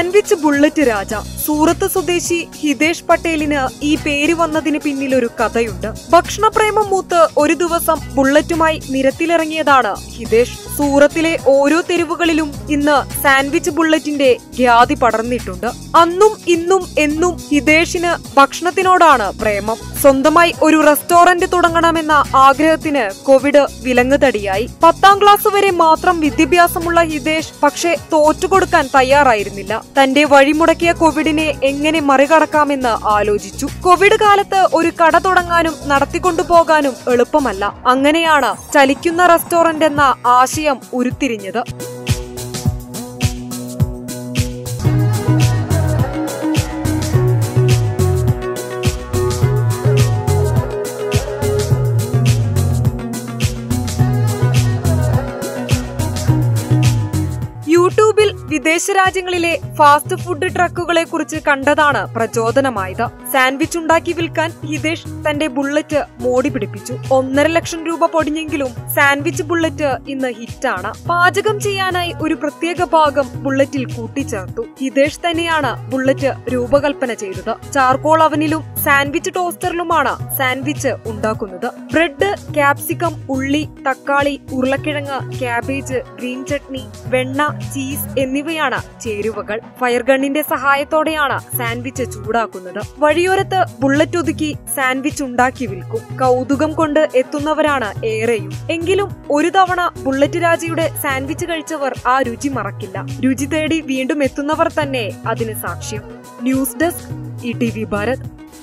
sandwich bullet രാജ സൂറത്ത് സ്വദേശി ഹിതേഷ് പട്ടേലിന് ഈ പേര് വന്നതിന് പിന്നിൽ ഒരു കഥയുണ്ട് ഭക്ഷണപ്രേമം മൂത്ത് ഒരു ദിവസം ബുള്ളറ്റുമായി നിരത്തിലിറങ്ങിയതാണ് ഹിതേഷ് സൂറത്തിലെ ഓരോ തെരുവുകളിലും ഇന്ന് സാൻഡ്വിച്ച് ബുള്ളറ്റിന്റെ ഖ്യാതി പടർന്നിട്ടുണ്ട് അന്നും ഇന്നും എന്നും ഹിതേഷിന് ഭക്ഷണത്തിനോടാണ് പ്രേമം സ്വന്തമായി ഒരു റെസ്റ്റോറന്റ് തുടങ്ങണമെന്ന ആഗ്രഹത്തിന് കോവിഡ് വിലങ്ങുതടിയായി പത്താം ക്ലാസ് വരെ മാത്രം വിദ്യാഭ്യാസമുള്ള ഹിതേഷ് പക്ഷേ തോറ്റുകൊടുക്കാൻ തയ്യാറായിരുന്നില്ല തന്റെ വഴിമുടക്കിയ കോവിഡിനെ എങ്ങനെ മറികടക്കാമെന്ന് ആലോചിച്ചു കോവിഡ് കാലത്ത് ഒരു കട തുടങ്ങാനും നടത്തിക്കൊണ്ടുപോകാനും എളുപ്പമല്ല അങ്ങനെയാണ് ചലിക്കുന്ന റെസ്റ്റോറന്റ് എന്ന ആശയം ഉരുത്തിരിഞ്ഞത് യൂട്യൂബിൽ വിദേശ രാജ്യങ്ങളിലെ ഫാസ്റ്റ് ഫുഡ് ട്രക്കുകളെ കുറിച്ച് കണ്ടതാണ് പ്രചോദനമായത് സാൻഡ്വിച്ച് ഉണ്ടാക്കി വിൽക്കാൻ ഹിതേഷ് തന്റെ ബുള്ളറ്റ് മോടി പിടിപ്പിച്ചു ഒന്നര ലക്ഷം രൂപ പൊടിഞ്ഞെങ്കിലും സാൻഡ്വിച്ച് ബുള്ളറ്റ് ഇന്ന് ഹിറ്റാണ് പാചകം ചെയ്യാനായി ഒരു പ്രത്യേക ഭാഗം ബുള്ളറ്റിൽ കൂട്ടിച്ചേർത്തു ഹിതേഷ് തന്നെയാണ് ബുള്ളറ്റ് രൂപകൽപ്പന ചെയ്തത് ചാർക്കോൾ അവനിലും സാൻഡ്വിച്ച് ടോസ്റ്ററിലുമാണ് സാൻഡ്വിച്ച് ഉണ്ടാക്കുന്നത് ബ്രെഡ് ക്യാപ്സിക്കം ഉള്ളി തക്കാളി ഉരുളക്കിഴങ്ങ് ക്യാബേജ് ഗ്രീൻ ചട്നി വെണ്ണ ചീസ് എന്നിവയാണ് ചേരുവകൾ ഫയർ ഗണ്ണിന്റെ സഹായത്തോടെയാണ് സാൻഡ്വിച്ച് ചൂടാക്കുന്നത് വഴിയോരത്ത് ബുള്ളറ്റ് ഒതുക്കി സാൻഡ്വിച്ച് ഉണ്ടാക്കി വിൽക്കും കൗതുകം കൊണ്ട് എത്തുന്നവരാണ് ഏറെയും എങ്കിലും ഒരു തവണ ബുള്ളറ്റ് രാജയുടെ സാൻഡ്വിച്ച് കഴിച്ചവർ ആ രുചി മറക്കില്ല രുചി തേടി വീണ്ടും എത്തുന്നവർ തന്നെ അതിന് സാക്ഷ്യം news desk E T V Bharat